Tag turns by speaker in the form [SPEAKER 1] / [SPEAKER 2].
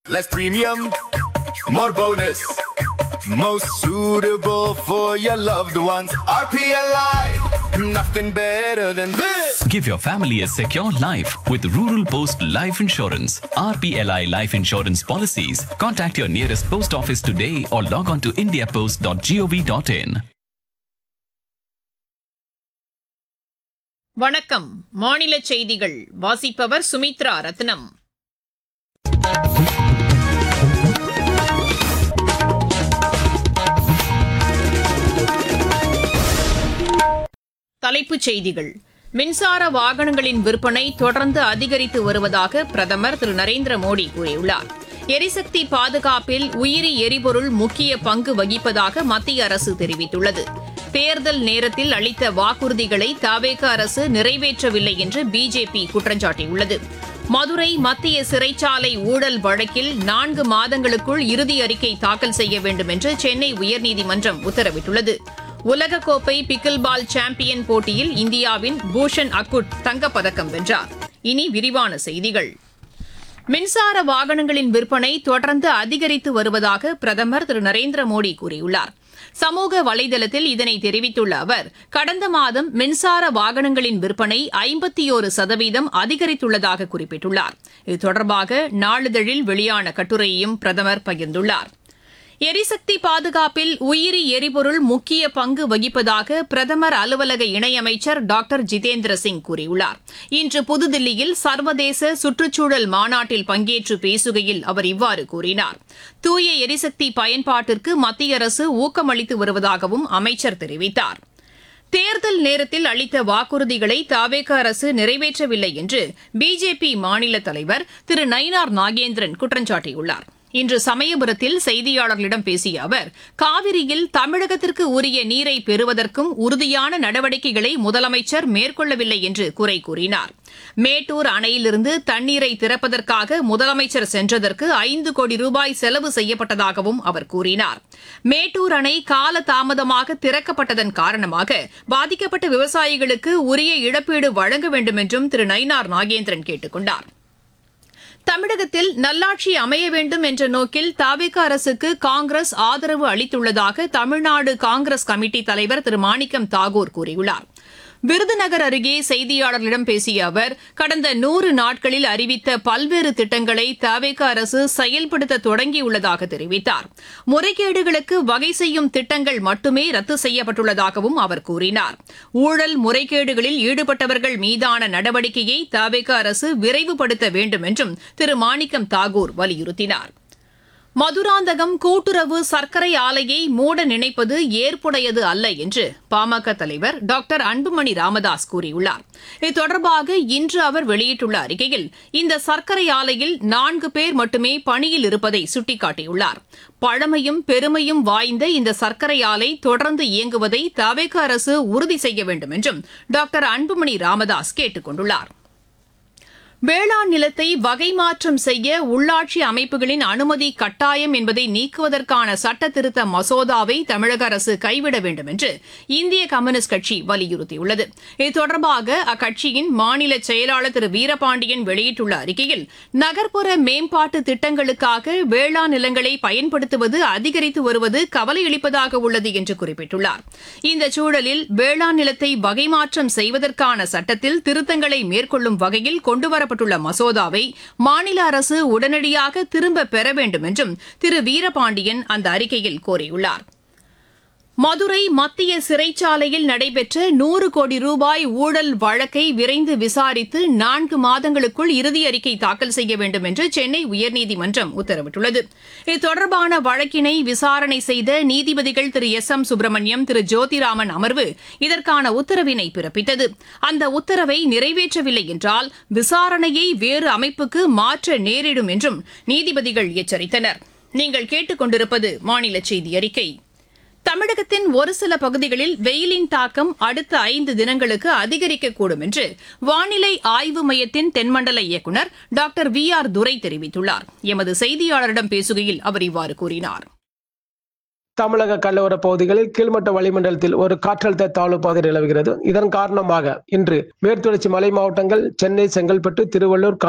[SPEAKER 1] Less premium, more bonus. Most suitable for your loved ones. RPLI, nothing better than this.
[SPEAKER 2] Give your family a secure life with Rural Post Life Insurance. RPLI Life Insurance Policies. Contact your nearest post office today or log on to indiapost.gov.in.
[SPEAKER 3] வணக்கம் மாநில செய்திகள் வாசிப்பவர் சுமித்ரா ரத்னம் தலைப்புச் செய்திகள் மின்சார வாகனங்களின் விற்பனை தொடர்ந்து அதிகரித்து வருவதாக பிரதமர் திரு நரேந்திர மோடி கூறியுள்ளார் எரிசக்தி பாதுகாப்பில் உயிரி எரிபொருள் முக்கிய பங்கு வகிப்பதாக மத்திய அரசு தெரிவித்துள்ளது தேர்தல் நேரத்தில் அளித்த வாக்குறுதிகளை தவேக அரசு நிறைவேற்றவில்லை என்று பிஜேபி குற்றம் சாட்டியுள்ளது மதுரை மத்திய சிறைச்சாலை ஊழல் வழக்கில் நான்கு மாதங்களுக்குள் இறுதி அறிக்கை தாக்கல் செய்ய வேண்டும் என்று சென்னை உயர்நீதிமன்றம் உத்தரவிட்டுள்ளது உலகக்கோப்பை பிக்கில் பால் சாம்பியன் போட்டியில் இந்தியாவின் பூஷன் அக்குட் தங்கப்பதக்கம் வென்றார் இனி விரிவான செய்திகள் மின்சார வாகனங்களின் விற்பனை தொடர்ந்து அதிகரித்து வருவதாக பிரதமர் திரு நரேந்திர மோடி கூறியுள்ளார் சமூக வலைதளத்தில் இதனை தெரிவித்துள்ள அவர் கடந்த மாதம் மின்சார வாகனங்களின் விற்பனை ஐம்பத்தியோரு சதவீதம் அதிகரித்துள்ளதாக குறிப்பிட்டுள்ளார் இது தொடர்பாக நாளிதழில் வெளியான கட்டுரையையும் பிரதமர் பகிர்ந்துள்ளார் எரிசக்தி பாதுகாப்பில் உயிரி எரிபொருள் முக்கிய பங்கு வகிப்பதாக பிரதமர் அலுவலக இணையமைச்சர் டாக்டர் ஜிதேந்திர சிங் கூறியுள்ளார் இன்று புதுதில்லியில் சர்வதேச சுற்றுச்சூழல் மாநாட்டில் பங்கேற்று பேசுகையில் அவர் இவ்வாறு கூறினார் தூய எரிசக்தி பயன்பாட்டிற்கு மத்திய அரசு ஊக்கமளித்து வருவதாகவும் அமைச்சர் தெரிவித்தார் தேர்தல் நேரத்தில் அளித்த வாக்குறுதிகளை தாவேக அரசு நிறைவேற்றவில்லை என்று பிஜேபி மாநில தலைவர் திரு நயினார் நாகேந்திரன் குற்றம் சாட்டியுள்ளார் இன்று சமயபுரத்தில் செய்தியாளர்களிடம் பேசிய அவர் காவிரியில் தமிழகத்திற்கு உரிய நீரை பெறுவதற்கும் உறுதியான நடவடிக்கைகளை முதலமைச்சர் மேற்கொள்ளவில்லை என்று குறை கூறினார் மேட்டூர் அணையிலிருந்து தண்ணீரை திறப்பதற்காக முதலமைச்சர் சென்றதற்கு ஐந்து கோடி ரூபாய் செலவு செய்யப்பட்டதாகவும் அவர் கூறினார் மேட்டூர் அணை கால தாமதமாக திறக்கப்பட்டதன் காரணமாக பாதிக்கப்பட்ட விவசாயிகளுக்கு உரிய இழப்பீடு வழங்க வேண்டும் என்றும் திரு நயினார் நாகேந்திரன் கேட்டுக் கொண்டார் தமிழகத்தில் நல்லாட்சி அமைய வேண்டும் என்ற நோக்கில் தாவிக அரசுக்கு காங்கிரஸ் ஆதரவு அளித்துள்ளதாக தமிழ்நாடு காங்கிரஸ் கமிட்டி தலைவர் திரு மாணிக்கம் தாகூர் கூறியுள்ளார் விருதுநகர் அருகே செய்தியாளர்களிடம் பேசிய அவர் கடந்த நூறு நாட்களில் அறிவித்த பல்வேறு திட்டங்களை தவேக அரசு செயல்படுத்த தொடங்கியுள்ளதாக தெரிவித்தார் முறைகேடுகளுக்கு வகை செய்யும் திட்டங்கள் மட்டுமே ரத்து செய்யப்பட்டுள்ளதாகவும் அவர் கூறினார் ஊழல் முறைகேடுகளில் ஈடுபட்டவர்கள் மீதான நடவடிக்கையை தவேக அரசு விரைவுபடுத்த வேண்டும் என்றும் திரு மாணிக்கம் தாகூர் வலியுறுத்தினார் மதுராந்தகம் கூட்டுறவு சர்க்கரை ஆலையை மூட நினைப்பது ஏற்புடையது அல்ல என்று பாமக தலைவர் டாக்டர் அன்புமணி ராமதாஸ் கூறியுள்ளார் இது தொடர்பாக இன்று அவர் வெளியிட்டுள்ள அறிக்கையில் இந்த சர்க்கரை ஆலையில் நான்கு பேர் மட்டுமே பணியில் இருப்பதை சுட்டிக்காட்டியுள்ளார் பழமையும் பெருமையும் வாய்ந்த இந்த சர்க்கரை ஆலை தொடர்ந்து இயங்குவதை தவேக அரசு உறுதி செய்ய வேண்டும் என்றும் டாக்டர் அன்புமணி ராமதாஸ் கேட்டுக் கொண்டுள்ளார் வேளாண் நிலத்தை வகை மாற்றம் செய்ய உள்ளாட்சி அமைப்புகளின் அனுமதி கட்டாயம் என்பதை நீக்குவதற்கான சட்ட திருத்த மசோதாவை தமிழக அரசு கைவிட வேண்டும் என்று இந்திய கம்யூனிஸ்ட் கட்சி வலியுறுத்தியுள்ளது இது தொடர்பாக அக்கட்சியின் மாநில செயலாளர் திரு வீரபாண்டியன் வெளியிட்டுள்ள அறிக்கையில் நகர்ப்புற மேம்பாட்டு திட்டங்களுக்காக வேளாண் நிலங்களை பயன்படுத்துவது அதிகரித்து வருவது கவலையளிப்பதாக உள்ளது என்று குறிப்பிட்டுள்ளார் இந்த சூழலில் வேளாண் நிலத்தை வகை மாற்றம் செய்வதற்கான சட்டத்தில் திருத்தங்களை மேற்கொள்ளும் வகையில் கொண்டுவர கொண்டுவரப்பட்டுள்ள மசோதாவை மாநில அரசு உடனடியாக திரும்ப பெற வேண்டும் என்றும் திரு வீரபாண்டியன் அந்த அறிக்கையில் கோரியுள்ளார் மதுரை மத்திய சிறைச்சாலையில் நடைபெற்ற நூறு கோடி ரூபாய் ஊழல் வழக்கை விரைந்து விசாரித்து நான்கு மாதங்களுக்குள் இறுதி அறிக்கை தாக்கல் செய்ய வேண்டும் என்று சென்னை உயர்நீதிமன்றம் உத்தரவிட்டுள்ளது இது தொடர்பான வழக்கினை விசாரணை செய்த நீதிபதிகள் திரு எஸ் எம் சுப்பிரமணியம் திரு ஜோதிராமன் அமர்வு இதற்கான உத்தரவினை பிறப்பித்தது அந்த உத்தரவை நிறைவேற்றவில்லை என்றால் விசாரணையை வேறு அமைப்புக்கு மாற்ற நேரிடும் என்றும் நீதிபதிகள் எச்சரித்தனர் நீங்கள் கேட்டுக்கொண்டிருப்பது மாநில செய்தி அறிக்கை தமிழகத்தின் ஒரு சில பகுதிகளில் வெயிலின் தாக்கம் அடுத்த ஐந்து தினங்களுக்கு அதிகரிக்கக்கூடும் என்று வானிலை ஆய்வு மையத்தின் தென்மண்டல இயக்குநர் டாக்டர் வி ஆர் துரை தெரிவித்துள்ளார் எமது செய்தியாளரிடம் பேசுகையில் அவர் இவ்வாறு கூறினார்
[SPEAKER 4] தமிழக கடலோர பகுதிகளில் கீழ்மட்ட வளிமண்டலத்தில் ஒரு காற்றழுத்த தாழ்வு பாதை நிலவுகிறது இதன் காரணமாக இன்று மேற்குத்தொடர்ச்சி மலை மாவட்டங்கள் சென்னை செங்கல்பட்டு திருவள்ளூர்